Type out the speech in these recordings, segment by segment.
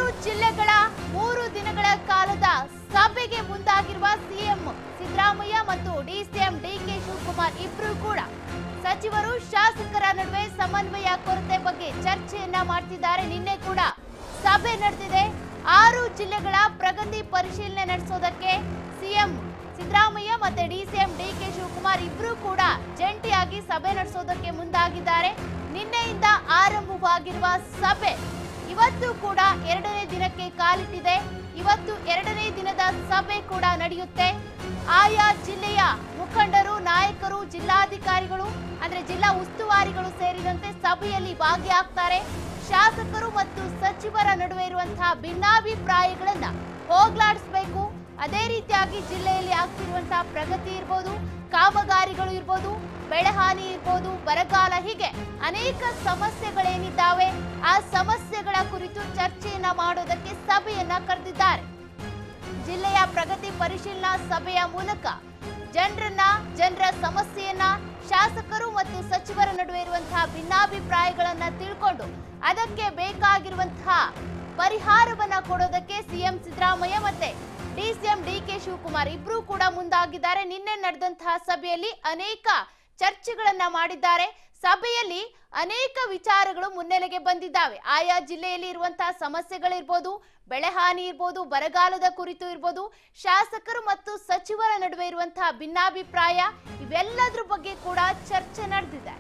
ಜಿಲ್ಲೆಗಳ ಮೂರು ದಿನಗಳ ಕಾಲದ ಸಭೆಗೆ ಮುಂದಾಗಿರುವ ಸಿಎಂ ಸಿದ್ದರಾಮಯ್ಯ ಮತ್ತು ಡಿಸಿಎಂ ಡಿಕೆ ಶಿವಕುಮಾರ್ ಇಬ್ರು ಕೂಡ ಸಚಿವರು ಶಾಸಕರ ನಡುವೆ ಸಮನ್ವಯ ಕೊರತೆ ಬಗ್ಗೆ ಚರ್ಚೆಯನ್ನ ಮಾಡ್ತಿದ್ದಾರೆ ನಿನ್ನೆ ಕೂಡ ಸಭೆ ನಡೆದಿದೆ ಆರು ಜಿಲ್ಲೆಗಳ ಪ್ರಗತಿ ಪರಿಶೀಲನೆ ನಡೆಸೋದಕ್ಕೆ ಸಿಎಂ ಸಿದ್ದರಾಮಯ್ಯ ಮತ್ತೆ ಡಿಸಿಎಂ ಡಿಕೆ ಶಿವಕುಮಾರ್ ಇಬ್ರು ಕೂಡ ಜಂಟಿಯಾಗಿ ಸಭೆ ನಡೆಸೋದಕ್ಕೆ ಮುಂದಾಗಿದ್ದಾರೆ ನಿನ್ನೆಯಿಂದ ಆರಂಭವಾಗಿರುವ ಸಭೆ ಇವತ್ತು ಕೂಡ ಎರಡನೇ ದಿನಕ್ಕೆ ಕಾಲಿಟ್ಟಿದೆ ಇವತ್ತು ಎರಡನೇ ದಿನದ ಸಭೆ ಕೂಡ ನಡೆಯುತ್ತೆ ಆಯಾ ಜಿಲ್ಲೆಯ ಮುಖಂಡರು ನಾಯಕರು ಜಿಲ್ಲಾಧಿಕಾರಿಗಳು ಅಂದ್ರೆ ಜಿಲ್ಲಾ ಉಸ್ತುವಾರಿಗಳು ಸೇರಿದಂತೆ ಸಭೆಯಲ್ಲಿ ಭಾಗಿಯಾಗ್ತಾರೆ ಶಾಸಕರು ಮತ್ತು ಸಚಿವರ ನಡುವೆ ಇರುವಂತಹ ಭಿನ್ನಾಭಿಪ್ರಾಯಗಳನ್ನ ಹೋಗ್ಲಾಡಿಸ್ಬೇಕು ಅದೇ ರೀತಿಯಾಗಿ ಜಿಲ್ಲೆಯಲ್ಲಿ ಆಗ್ತಿರುವಂತಹ ಪ್ರಗತಿ ಇರ್ಬೋದು ಕಾಮಗಾರಿಗಳು ಇರ್ಬೋದು ಬೆಳೆಹಾನಿ ಇರ್ಬೋದು ಬರಗಾಲ ಹೀಗೆ ಅನೇಕ ಸಮಸ್ಯೆಗಳೇನಿದ್ದಾವೆ ಆ ಸಮಸ್ಯೆಗಳ ಕುರಿತು ಚರ್ಚೆಯನ್ನ ಮಾಡೋದಕ್ಕೆ ಸಭೆಯನ್ನ ಕರೆದಿದ್ದಾರೆ ಜಿಲ್ಲೆಯ ಪ್ರಗತಿ ಪರಿಶೀಲನಾ ಸಭೆಯ ಮೂಲಕ ಜನರನ್ನ ಜನರ ಸಮಸ್ಯೆಯನ್ನ ಶಾಸಕರು ಮತ್ತು ಸಚಿವರ ನಡುವೆ ಇರುವಂತಹ ಭಿನ್ನಾಭಿಪ್ರಾಯಗಳನ್ನ ತಿಳ್ಕೊಂಡು ಅದಕ್ಕೆ ಬೇಕಾಗಿರುವಂತಹ ಪರಿಹಾರವನ್ನ ಕೊಡೋದಕ್ಕೆ ಸಿಎಂ ಸಿದ್ದರಾಮಯ್ಯ ಮತ್ತೆ ಡಿಸಿಎಂ ಡಿಕೆ ಶಿವಕುಮಾರ್ ಇಬ್ರು ಕೂಡ ಮುಂದಾಗಿದ್ದಾರೆ ನಿನ್ನೆ ನಡೆದಂತಹ ಸಭೆಯಲ್ಲಿ ಅನೇಕ ಚರ್ಚೆಗಳನ್ನ ಮಾಡಿದ್ದಾರೆ ಸಭೆಯಲ್ಲಿ ಅನೇಕ ವಿಚಾರಗಳು ಮುನ್ನೆಲೆಗೆ ಬಂದಿದ್ದಾವೆ ಆಯಾ ಜಿಲ್ಲೆಯಲ್ಲಿ ಇರುವಂತಹ ಸಮಸ್ಯೆಗಳಿರ್ಬೋದು ಬೆಳೆಹಾನಿ ಇರ್ಬೋದು ಬರಗಾಲದ ಕುರಿತು ಇರ್ಬೋದು ಶಾಸಕರು ಮತ್ತು ಸಚಿವರ ನಡುವೆ ಇರುವಂತಹ ಭಿನ್ನಾಭಿಪ್ರಾಯ ಇವೆಲ್ಲದ್ರ ಬಗ್ಗೆ ಕೂಡ ಚರ್ಚೆ ನಡೆದಿದೆ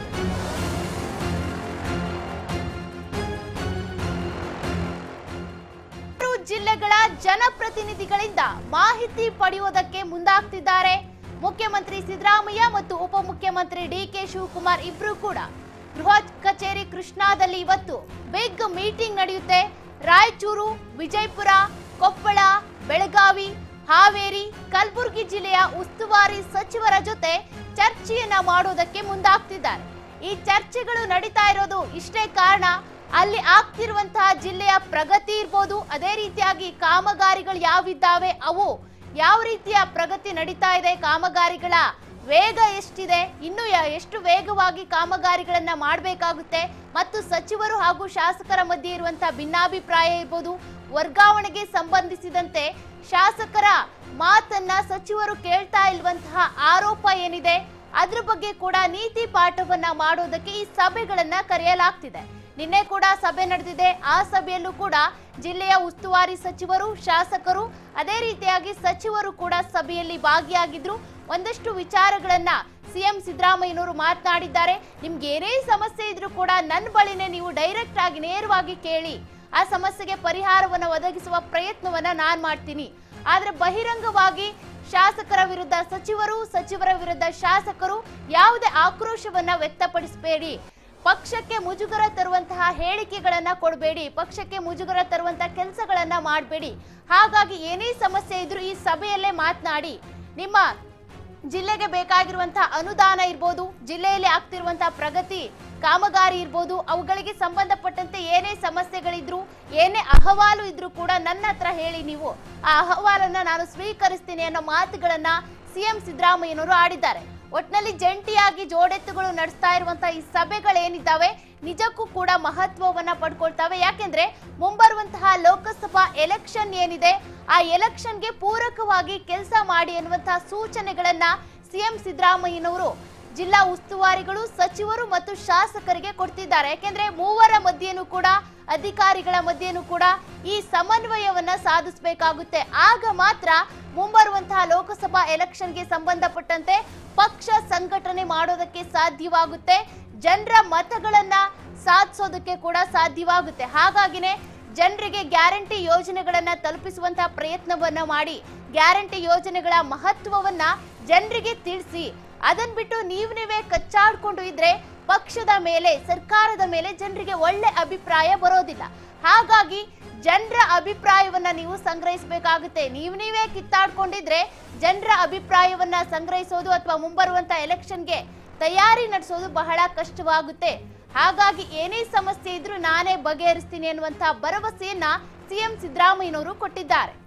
ಆರು ಜಿಲ್ಲೆಗಳ ಜನಪ್ರತಿನಿಧಿಗಳಿಂದ ಮಾಹಿತಿ ಪಡೆಯುವುದಕ್ಕೆ ಮುಂದಾಗ್ತಿದ್ದಾರೆ ಮುಖ್ಯಮಂತ್ರಿ ಸಿದ್ದರಾಮಯ್ಯ ಮತ್ತು ಉಪಮುಖ್ಯಮಂತ್ರಿ ಡಿಕೆ ಶಿವಕುಮಾರ್ ಇಬ್ರು ಕೂಡ ಗೃಹ ಕಚೇರಿ ಕೃಷ್ಣಾದಲ್ಲಿ ಇವತ್ತು ಬಿಗ್ ಮೀಟಿಂಗ್ ನಡೆಯುತ್ತೆ ರಾಯಚೂರು ವಿಜಯಪುರ ಕೊಪ್ಪಳ ಬೆಳಗಾವಿ ಹಾವೇರಿ ಕಲಬುರಗಿ ಜಿಲ್ಲೆಯ ಉಸ್ತುವಾರಿ ಸಚಿವರ ಜೊತೆ ಚರ್ಚೆಯನ್ನ ಮಾಡೋದಕ್ಕೆ ಮುಂದಾಗ್ತಿದ್ದಾರೆ ಈ ಚರ್ಚೆಗಳು ನಡೀತಾ ಇರೋದು ಇಷ್ಟೇ ಕಾರಣ ಅಲ್ಲಿ ಆಗ್ತಿರುವಂತಹ ಜಿಲ್ಲೆಯ ಪ್ರಗತಿ ಇರ್ಬೋದು ಅದೇ ರೀತಿಯಾಗಿ ಕಾಮಗಾರಿಗಳು ಯಾವಿದ್ದಾವೆ ಅವು ಯಾವ ರೀತಿಯ ಪ್ರಗತಿ ನಡೀತಾ ಇದೆ ಕಾಮಗಾರಿಗಳ ವೇಗ ಎಷ್ಟಿದೆ ಇನ್ನು ಯ- ಎಷ್ಟು ವೇಗವಾಗಿ ಕಾಮಗಾರಿಗಳನ್ನ ಮಾಡಬೇಕಾಗುತ್ತೆ ಮತ್ತು ಸಚಿವರು ಹಾಗೂ ಶಾಸಕರ ಮಧ್ಯೆ ಇರುವಂತಹ ಭಿನ್ನಾಭಿಪ್ರಾಯ ಇರ್ಬೋದು ವರ್ಗಾವಣೆಗೆ ಸಂಬಂಧಿಸಿದಂತೆ ಶಾಸಕರ ಮಾತನ್ನ ಸಚಿವರು ಕೇಳ್ತಾ ಇಲ್ವಂತಹ ಆರೋಪ ಏನಿದೆ ಅದ್ರ ಬಗ್ಗೆ ಕೂಡ ನೀತಿ ಪಾಠವನ್ನ ಮಾಡೋದಕ್ಕೆ ಈ ಸಭೆಗಳನ್ನ ಕರೆಯಲಾಗ್ತಿದೆ ನಿನ್ನೆ ಕೂಡ ಸಭೆ ನಡೆದಿದೆ ಆ ಸಭೆಯಲ್ಲೂ ಕೂಡ ಜಿಲ್ಲೆಯ ಉಸ್ತುವಾರಿ ಸಚಿವರು ಶಾಸಕರು ಅದೇ ರೀತಿಯಾಗಿ ಸಚಿವರು ಕೂಡ ಸಭೆಯಲ್ಲಿ ಭಾಗಿಯಾಗಿದ್ರು ಒಂದಷ್ಟು ವಿಚಾರಗಳನ್ನ ಸಿಎಂ ಸಿದ್ದರಾಮಯ್ಯನವರು ಮಾತನಾಡಿದ್ದಾರೆ ನಿಮ್ಗೆ ಏನೇ ಸಮಸ್ಯೆ ಇದ್ರೂ ಕೂಡ ನನ್ನ ಬಳಿನೇ ನೀವು ಡೈರೆಕ್ಟ್ ಆಗಿ ನೇರವಾಗಿ ಕೇಳಿ ಆ ಸಮಸ್ಯೆಗೆ ಪರಿಹಾರವನ್ನು ಒದಗಿಸುವ ಪ್ರಯತ್ನವನ್ನ ನಾನ್ ಮಾಡ್ತೀನಿ ಆದ್ರೆ ಬಹಿರಂಗವಾಗಿ ಶಾಸಕರ ವಿರುದ್ಧ ಸಚಿವರು ಸಚಿವರ ವಿರುದ್ಧ ಶಾಸಕರು ಯಾವುದೇ ಆಕ್ರೋಶವನ್ನ ವ್ಯಕ್ತಪಡಿಸಬೇಡಿ ಪಕ್ಷಕ್ಕೆ ಮುಜುಗರ ತರುವಂತಹ ಹೇಳಿಕೆಗಳನ್ನ ಕೊಡಬೇಡಿ ಪಕ್ಷಕ್ಕೆ ಮುಜುಗರ ತರುವಂತಹ ಕೆಲಸಗಳನ್ನ ಮಾಡಬೇಡಿ ಹಾಗಾಗಿ ಏನೇ ಸಮಸ್ಯೆ ಇದ್ರೂ ಈ ಸಭೆಯಲ್ಲೇ ಮಾತನಾಡಿ ನಿಮ್ಮ ಜಿಲ್ಲೆಗೆ ಬೇಕಾಗಿರುವಂತಹ ಅನುದಾನ ಇರ್ಬೋದು ಜಿಲ್ಲೆಯಲ್ಲಿ ಆಗ್ತಿರುವಂತಹ ಪ್ರಗತಿ ಕಾಮಗಾರಿ ಇರ್ಬೋದು ಅವುಗಳಿಗೆ ಸಂಬಂಧಪಟ್ಟಂತೆ ಏನೇ ಸಮಸ್ಯೆಗಳಿದ್ರು ಏನೇ ಅಹವಾಲು ಇದ್ರೂ ಕೂಡ ನನ್ನ ಹತ್ರ ಹೇಳಿ ನೀವು ಆ ಅಹವಾಲನ್ನ ನಾನು ಸ್ವೀಕರಿಸ್ತೀನಿ ಅನ್ನೋ ಮಾತುಗಳನ್ನ ಸಿಎಂ ಸಿದ್ದರಾಮಯ್ಯನವರು ಆಡಿದ್ದಾರೆ ಒಟ್ನಲ್ಲಿ ಜಂಟಿಯಾಗಿ ಜೋಡೆತ್ತುಗಳು ನಡೆಸ್ತಾ ಇರುವಂತಹ ಈ ಸಭೆಗಳೇನಿದ್ದಾವೆ ನಿಜಕ್ಕೂ ಕೂಡ ಮಹತ್ವವನ್ನ ಪಡ್ಕೊಳ್ತಾವೆ ಯಾಕೆಂದ್ರೆ ಮುಂಬರುವಂತಹ ಲೋಕಸಭಾ ಎಲೆಕ್ಷನ್ ಏನಿದೆ ಆ ಎಲೆಕ್ಷನ್ಗೆ ಪೂರಕವಾಗಿ ಕೆಲಸ ಮಾಡಿ ಅನ್ನುವಂತಹ ಸೂಚನೆಗಳನ್ನ ಸಿಎಂ ಸಿದ್ದರಾಮಯ್ಯನವರು ಜಿಲ್ಲಾ ಉಸ್ತುವಾರಿಗಳು ಸಚಿವರು ಮತ್ತು ಶಾಸಕರಿಗೆ ಕೊಡ್ತಿದ್ದಾರೆ ಯಾಕೆಂದ್ರೆ ಮೂವರ ಮಧ್ಯೆನೂ ಕೂಡ ಅಧಿಕಾರಿಗಳ ಮಧ್ಯೆನೂ ಕೂಡ ಈ ಸಮನ್ವಯವನ್ನ ಸಾಧಿಸಬೇಕಾಗುತ್ತೆ ಆಗ ಮಾತ್ರ ಮುಂಬರುವಂತಹ ಲೋಕಸಭಾ ಎಲೆಕ್ಷನ್ಗೆ ಸಂಬಂಧಪಟ್ಟಂತೆ ಪಕ್ಷ ಸಂಘಟನೆ ಮಾಡೋದಕ್ಕೆ ಸಾಧ್ಯವಾಗುತ್ತೆ ಜನರ ಮತಗಳನ್ನ ಸಾಧಿಸೋದಕ್ಕೆ ಕೂಡ ಸಾಧ್ಯವಾಗುತ್ತೆ ಹಾಗಾಗಿನೇ ಜನರಿಗೆ ಗ್ಯಾರಂಟಿ ಯೋಜನೆಗಳನ್ನ ತಲುಪಿಸುವಂತಹ ಪ್ರಯತ್ನವನ್ನ ಮಾಡಿ ಗ್ಯಾರಂಟಿ ಯೋಜನೆಗಳ ಮಹತ್ವವನ್ನ ಜನರಿಗೆ ತಿಳಿಸಿ ಅದನ್ ಬಿಟ್ಟು ನೀವ್ ನೀವೇ ಕಚ್ಚಾಡ್ಕೊಂಡು ಇದ್ರೆ ಪಕ್ಷದ ಮೇಲೆ ಸರ್ಕಾರದ ಮೇಲೆ ಜನರಿಗೆ ಒಳ್ಳೆ ಅಭಿಪ್ರಾಯ ಬರೋದಿಲ್ಲ ಹಾಗಾಗಿ ಜನರ ಅಭಿಪ್ರಾಯವನ್ನ ನೀವು ಸಂಗ್ರಹಿಸಬೇಕಾಗುತ್ತೆ ನೀವ್ ನೀವೇ ಕಿತ್ತಾಡ್ಕೊಂಡಿದ್ರೆ ಜನರ ಅಭಿಪ್ರಾಯವನ್ನ ಸಂಗ್ರಹಿಸೋದು ಅಥವಾ ಮುಂಬರುವಂತ ಎಲೆಕ್ಷನ್ಗೆ ತಯಾರಿ ನಡೆಸೋದು ಬಹಳ ಕಷ್ಟವಾಗುತ್ತೆ ಹಾಗಾಗಿ ಏನೇ ಸಮಸ್ಯೆ ಇದ್ರೂ ನಾನೇ ಬಗೆಹರಿಸ್ತೀನಿ ಅನ್ನುವಂತಹ ಭರವಸೆಯನ್ನ ಸಿಎಂ ಸಿದ್ದರಾಮಯ್ಯನವರು ಕೊಟ್ಟಿದ್ದಾರೆ